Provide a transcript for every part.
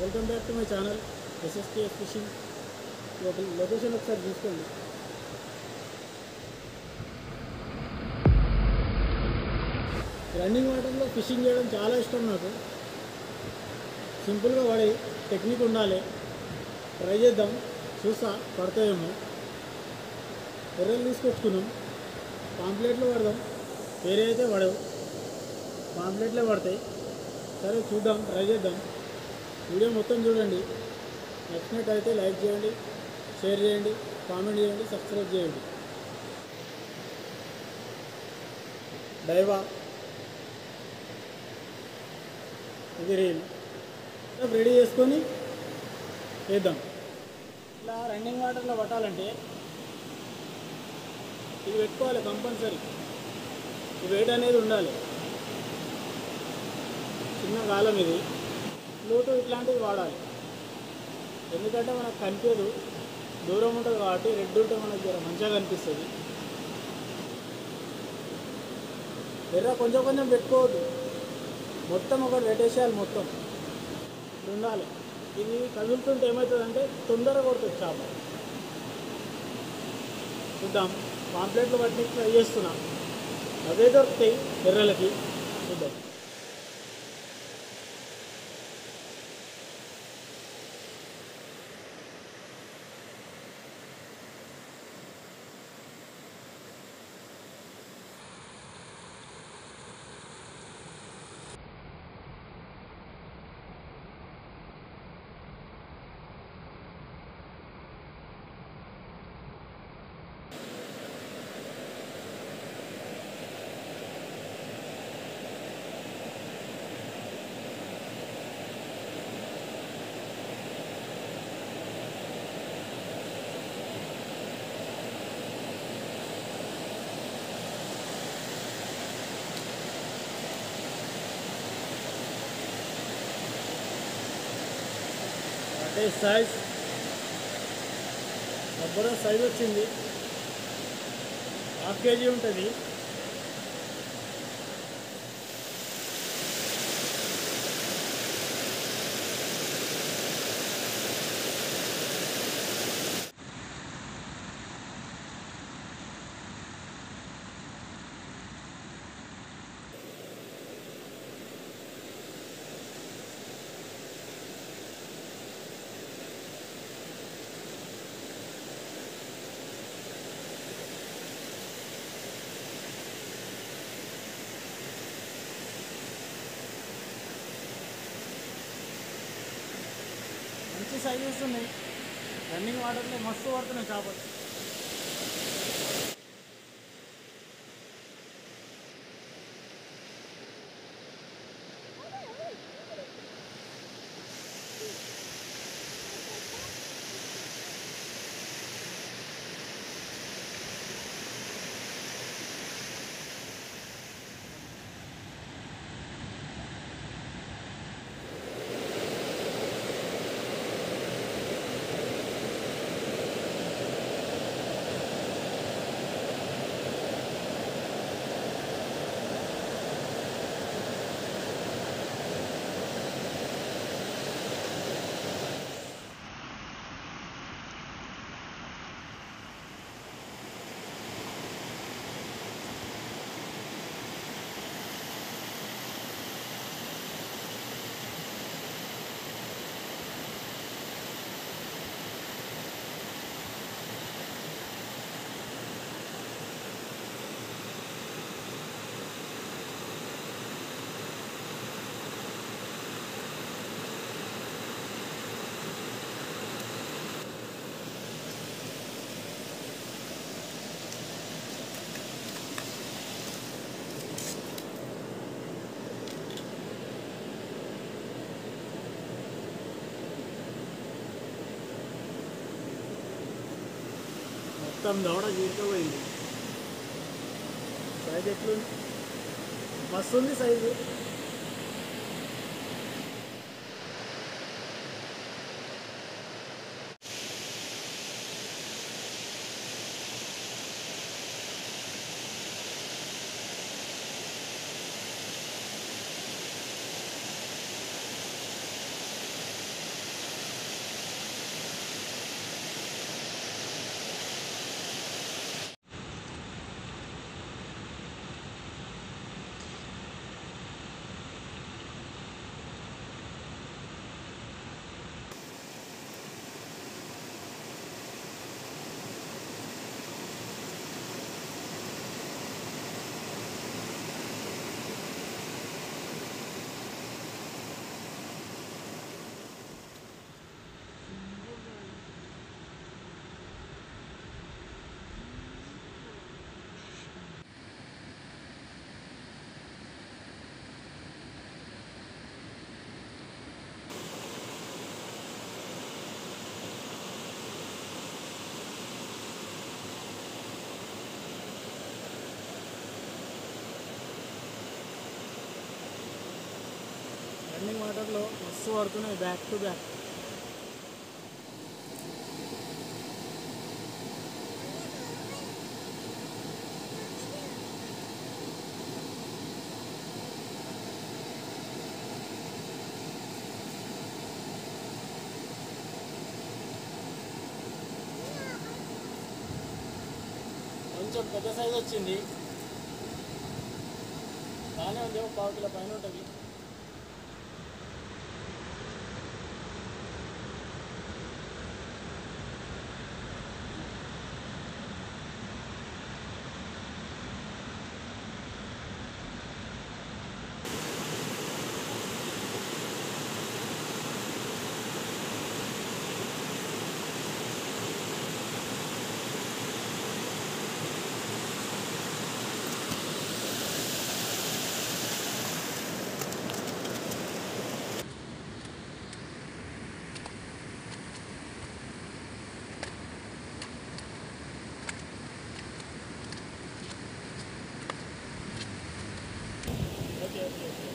welcome back to my channel SSK fishing location ఒకసారి చూసుకోండి running వాటర్లో ఫిషింగ్ చేయడం చాలా ఇష్టం నాకు సింపుల్గా పడి టెక్నిక్ ఉండాలి ట్రై చేద్దాం చూస్తా పడతాయేమో ఎర్రలు తీసుకొచ్చుకున్నాం పాంప్లెట్లో పడదాం వేరే అయితే పడవు పాంప్లెట్లే పడతాయి సరే చూద్దాం ట్రై చేద్దాం వీడియో మొత్తం చూడండి నచ్చినట్టయితే లైక్ చేయండి షేర్ చేయండి కామెంట్ చేయండి సబ్స్క్రైబ్ చేయండి డైవా ఇది రీల్ రెడీ చేసుకొని వేద్దాం ఇలా రన్నింగ్ వాటర్లో పట్టాలంటే ఇది పెట్టుకోవాలి కంపల్సరీ ఈ వెయిట్ అనేది ఉండాలి చిన్న గాలం ఇది బ్లూటూత్ ఇట్లాంటివి వాడాలి ఎందుకంటే మనకు కనిపించదు దూరం ఉంటుంది కాబట్టి రెడ్ ఉంటే మనకు జర మంచిగా కనిపిస్తుంది ఎర్ర కొంచెం కొంచెం పెట్టుకోవద్దు మొత్తం ఒకటి పెట్టేసేయాలి మొత్తం ఇట్లా ఉండాలి ఇది కదులుతుంటే ఏమవుతుందంటే తొందరగా కొడుతుంది చేప చూద్దాం పాంప్లెట్లు పట్టి ట్రై చేస్తున్నా అవే దొరుకుతాయి ఎర్రలకి చూద్దాం అంటే సైజ్ రబ్బర్ సైజ్ వచ్చింది హాఫ్ కేజీ ఉంటుంది మంచి సైజెస్ ఉన్నాయి రన్నింగ్ వాటర్లో మస్తు పడుతున్నాయి చేపలు మొత్తం దవడ గీరుకుపోయింది సైజ్ ఎట్లుంది మస్తు ఉంది సైజు రన్నింగ్ వాటర్లో మస్తు పడుతున్నాయి బ్యాక్ టు బ్యాక్ కొంచెం పెద్ద సైజ్ వచ్చింది బాగానే ఉంది ఒక పావు కిలో పైన ఉంటుంది ఓకే ఓకే ఓకే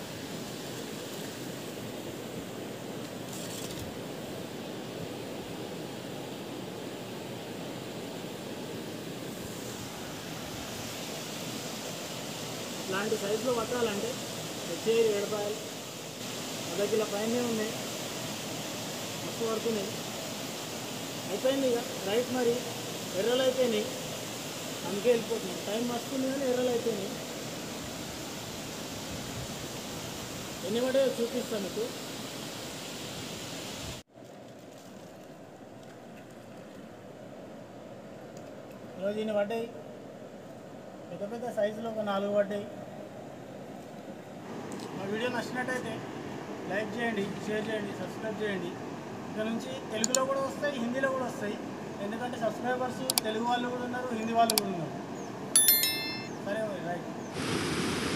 ఇలాంటి సైజులో పట్టాలంటే వచ్చేది ఏడు రూపాయలు అర్ధ కిలో పైనే ఉన్నాయి మస్తు పడుతున్నాయి అయిపోయింది ఇక రైట్ మరి ఎర్రలు అయిపోయినాయి అందుకే వెళ్ళిపోతున్నాయి టైం మస్తుంది కానీ ఎర్రలు అయిపోయినాయి ఎన్ని పడే చూపిస్తాను మీకు ఈరోజు ఇన్ని పడ్డాయి పెద్ద పెద్ద సైజులో ఒక నాలుగు పడ్డాయి మా వీడియో నచ్చినట్టయితే లైక్ చేయండి షేర్ చేయండి సబ్స్క్రైబ్ చేయండి ఇక్కడ నుంచి తెలుగులో కూడా వస్తాయి హిందీలో కూడా వస్తాయి ఎందుకంటే సబ్స్క్రైబర్స్ తెలుగు వాళ్ళు కూడా ఉన్నారు హిందీ వాళ్ళు కూడా ఉన్నారు సరే మరి రైట్